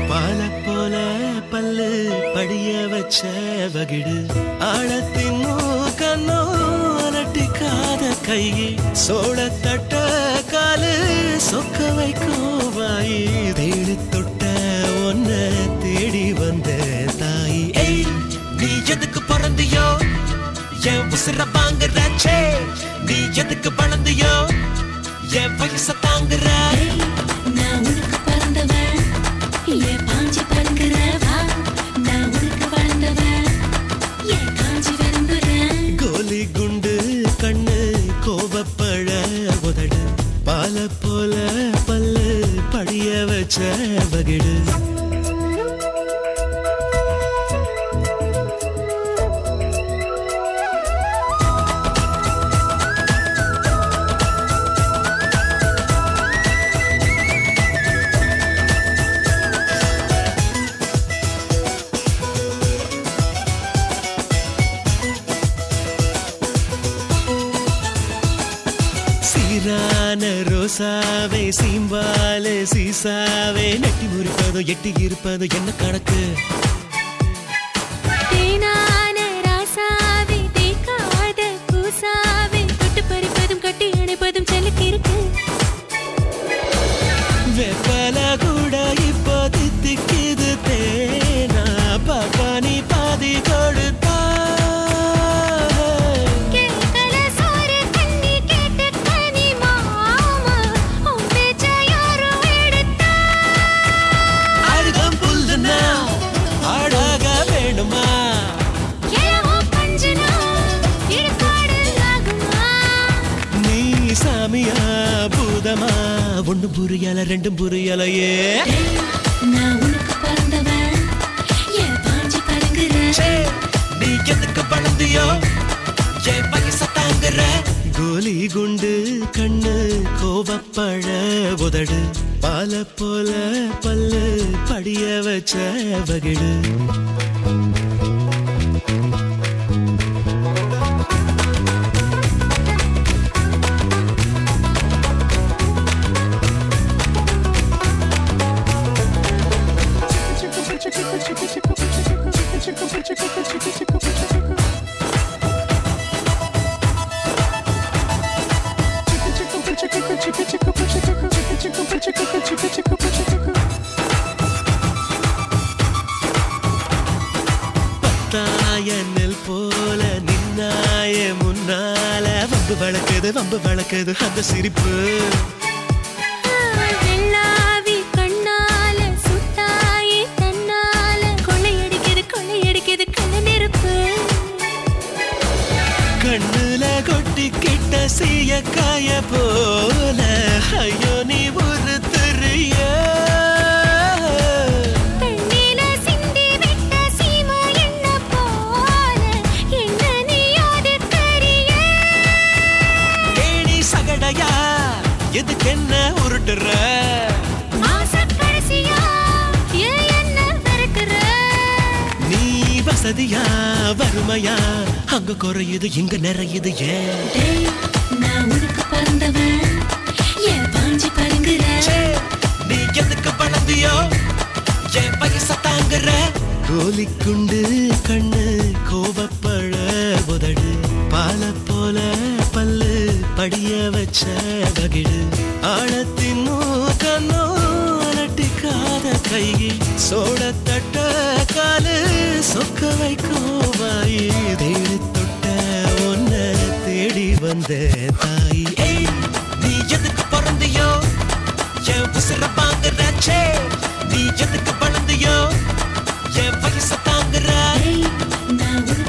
பால போல பல்லு படிய வச்ச வகிடு ஆழத்தின் கண்ணோ அலட்டிக்காத கையே சோழ தட்ட காலு சொக்க வைக்கும் வாயி தேடி தொட்ட ஒன்ன தேடி வந்த தாய் ஏய் நீ எதுக்கு பிறந்தியோ என் உசுர வாங்குறாச்சே நீ எதுக்கு வளர்ந்தியோ என் வயச தாங்குற நான் உனக்கு பிறந்தவன் ஏன் பாஞ்சு படுங்குறவா நான் உனக்கு வளர்ந்தவன் ஏன் காஞ்சி விரும்புறேன் கோலி குண்டு கண்ணு கோபப்பழ உதடு பால போல பல்லு படிய வச்ச வகிடு சீரான ரோசாவே சீம்பாலே சீசாவே நெட்டி முறிப்பதோ எட்டி இருப்பதோ என்ன கணக்கு தேனான ராசாவே தேக்காத பூசாவே தொட்டு பறிப்பதும் கட்டி அணைப்பதும் செலுக்கு இருக்கு வெப்பல கூட இப்போ தித்திக்குது தேனா பகானி பாதி கொடுத்தா கேட்கல சோறு தண்ணி கேட்டு கனி மாமா உன் பேச்ச யாரும் எடுத்தா அழுதம் புல்லுனா ஆடாக வேணுமா ஏவோ பஞ்சுனா இடுகாடு ஆகுமா நீ சாமியா பூதமா ஒண்ணு புரியல ரெண்டும் புரியலையே நான் உனக்கு பிறந்தவன் ஏன் பாஞ்சு படுங்குறேன் ச்சே, நீ எதுக்கு வளர்ந்தியோ என் வயச தாங்குற கோலி குண்டு கண்ணு கோவப்பழ உதடு பால போல பல்லு படிய வச்ச வகிடு பத்தாய நெல் போல நின்னாய முன்னால வம்பு வளர்க்குது வம்பு வளர்க்குது அந்த சிரிப்பு வெள்ளாவி கண்ணால சுட்டாயே தன்னால கொள்ளையடிக்குது கொள்ளையடிக்குது கள்ள நெருப்பு கண்ணுல கொட்டிக்கிட்ட சீய காய போல ஐயோ நீ ஒரு தெரிய தண்ணில சிந்தி விட்ட சீம எண்ண போல என்ன நீ ஒதுக்கறிய கேணி சகடையா எதுக்கென்ன உருட்டுற மாச கடைசியா ஏன் என்ன வெறுக்கிற நீ வசதியா வறுமையா அங்க குறையுது இங்க நிறையுது ஏன் டேய், நான் உனக்கு பிறந்தவன் ஏன் பாஞ்சு படுங்குற ச்சே, நீ எதுக்கு வளர்ந்தியோ என் வயச தாங்குற கோலி குண்டு கண்ணு கோபப்பழ உதடு பால போல பல்லு படிய வச்ச வகிடு ஆழத்தின் கண்ணோ அலட்டிக்காத கையை சோழ தட்ட காலு சொக்க வைக்கும் வாயி தேடி தொட்ட ஒன்ன தேடி வந்த தாய் ஏய், நீ எதுக்கு பிறந்தியோ என் உசுர வாங்குறாச்சே நீ எதுக்கு வளர்ந்தியோ என் வயச தாங்குற டேய், நான் உனக்கு